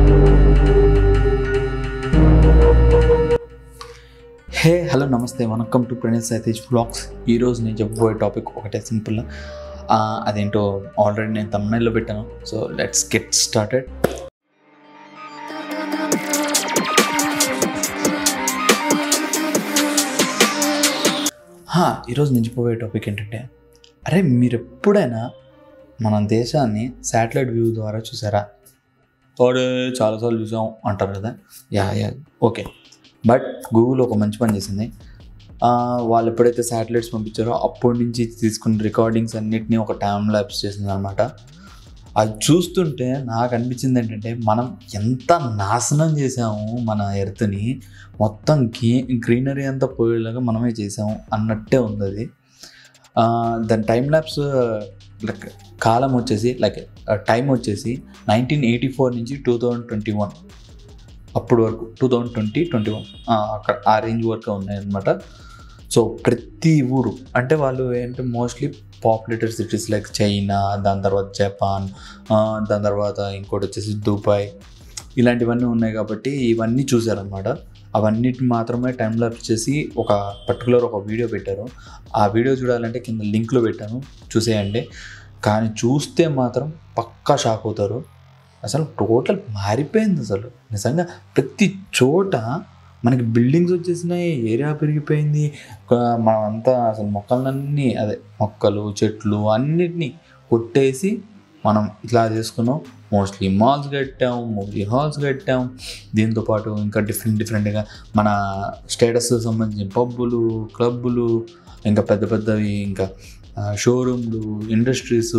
హే hello నమస్తే వనకమ్ to Praneeth Satish blogs ఈరోజు నేను చెప్పబోయే టాపిక్ ఒకటే సింపుల్ అదేంటో ఆల్రెడీ నేను తమిళలో పెట్టాను సో లెట్స్ గెట్ స్టార్టెడ్ ఈరోజు నేను చెప్పబోయే టాపిక్ ఏంటంటే అరే మీరు ఎప్పుడైనా మన దేశాన్ని శాటిలైట్ వ్యూ ద్వారా చూసారా ఓడే చాలాసార్లు చూసాం అంటారు కదా yeah yeah okay but Google ఒక మంచి పని చేసింది ఆ, వాళ్ళు ఎప్పుడైతే శాటిలైట్స్ పంపించారో అప్పటి నుంచి తీసుకున్న రికార్డింగ్స్ అన్నిటినీ ఒక టైం ల్యాబ్స్ చేసింది అనమాట అది చూస్తుంటే నాకు అనిపించింది ఏంటంటే మనం ఎంత నాశనం చేసాము మన ఎర్త్ని మొత్తం గ్రీ గ్రీనరీ అంతా పోయేలాగా మనమే చేసాము అన్నట్టే ఉంది అది ఆ, దాని టైం ల్యాబ్స్ లైక్ కాలం వచ్చేసి లైక్ టైం వచ్చేసి నైన్టీన్ ఎయిటీ ఫోర్ నుంచి టూ థౌజండ్ ట్వంటీ వన్ అప్పుడు వరకు two thousand twenty twenty one అక్కడ ఆ రేంజ్ వరకు ఉన్నాయన్నమాట సో ప్రతి ఊరు అంటే వాళ్ళు ఏంటంటే mostly populated cities like China దాని తర్వాత జపాన్ ఆ, దాని తర్వాత ఇంకోటి వచ్చేసి దుబాయ్ ఇలాంటివన్నీ ఉన్నాయి కాబట్టి ఇవన్నీ చూసారనమాట అవన్నిటిని మాత్రమే టైం ల్యాప్స్ చేసి ఒక పర్టికులర్ ఒక వీడియో పెట్టారు ఆ వీడియో చూడాలంటే కింద లింక్లో పెట్టాను చూసేయండి కానీ చూస్తే మాత్రం పక్కా షాక్ అవుతారు అసలు టోటల్ మారిపోయింది అసలు నిజంగా ప్రతి చోట మనకి బిల్డింగ్స్ వచ్చేసినాయి ఏరియా పెరిగిపోయింది ఒక మనమంతా అసలు మొక్కలన్నీ అదే మొక్కలు చెట్లు అన్నిటినీ కొట్టేసి మనం ఇట్లా చేసుకున్నాం మోస్ట్లీ మాల్స్ కట్టాం మూవీ హాల్స్ కట్టాం దీంతోపాటు ఇంకా డిఫరెంట్ డిఫరెంట్గా మన స్టేటస్ సంబంధించిన పబ్బులు క్లబ్బులు ఇంకా పెద్ద పెద్దవి ఇంకా షోరూమ్లు ఇండస్ట్రీస్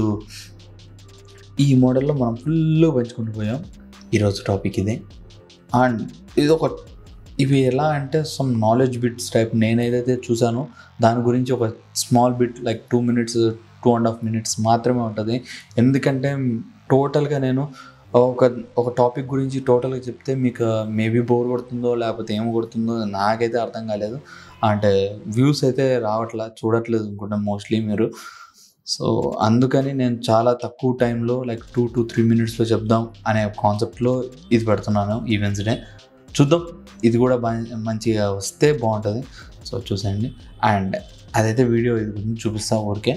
ఈ మోడల్లో మనం ఫుల్ పెంచుకుంటూ పోయాం ఈరోజు టాపిక్ ఇదే అండ్ ఇది ఒక ఇవి ఎలా అంటే సమ్ నాలెడ్జ్ బిట్స్ టైప్ నేను ఏదైతే చూసానో దాని గురించి ఒక small bit like two minutes two and half minutes మాత్రమే ఉంటుంది ఎందుకంటే టోటల్గా నేను ఒక ఒక టాపిక్ గురించి టోటల్గా చెప్తే మీకు మేబీ బోర్ కొడుతుందో లేకపోతే ఏం కొడుతుందో నాకైతే అర్థం కాలేదు అంటే వ్యూస్ అయితే రావట్లా చూడట్లేదు అనుకుంటా మోస్ట్లీ మీరు సో అందుకని నేను చాలా తక్కువ టైంలో లైక్ టూ టు త్రీ మినిట్స్లో చెప్దాం అనే కాన్సెప్ట్లో ఇది పెడుతున్నాను ఈ వెన్స్డే చూద్దాం ఇది కూడా బా- మంచిగా వస్తే బాగుంటుంది సో చూసేయండి అండ్ అదైతే వీడియో ఇది గురించి చూపిస్తా ఊరికే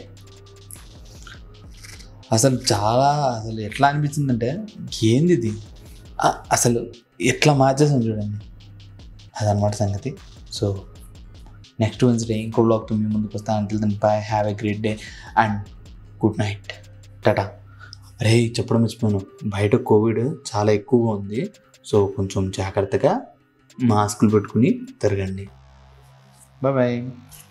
అసలు చాలా అసలు ఎట్లా అనిపించిందంటే ఏంది ఇది ఆ, అసలు ఎట్లా మార్చేసాం చూడండి అదనమాట సంగతి సో నెక్స్ట్ వెన్స్డే ఇంకో బ్లాగ్తో మీ ముందుకు వస్తాను until then bye have a great day and good night టాటా అరే చెప్పడం మర్చిపోయాను బయట కోవిడ్ చాలా ఎక్కువగా ఉంది సో కొంచెం జాగ్రత్తగా మాస్కులు పెట్టుకుని తిరగండి బాయ్ బాయ్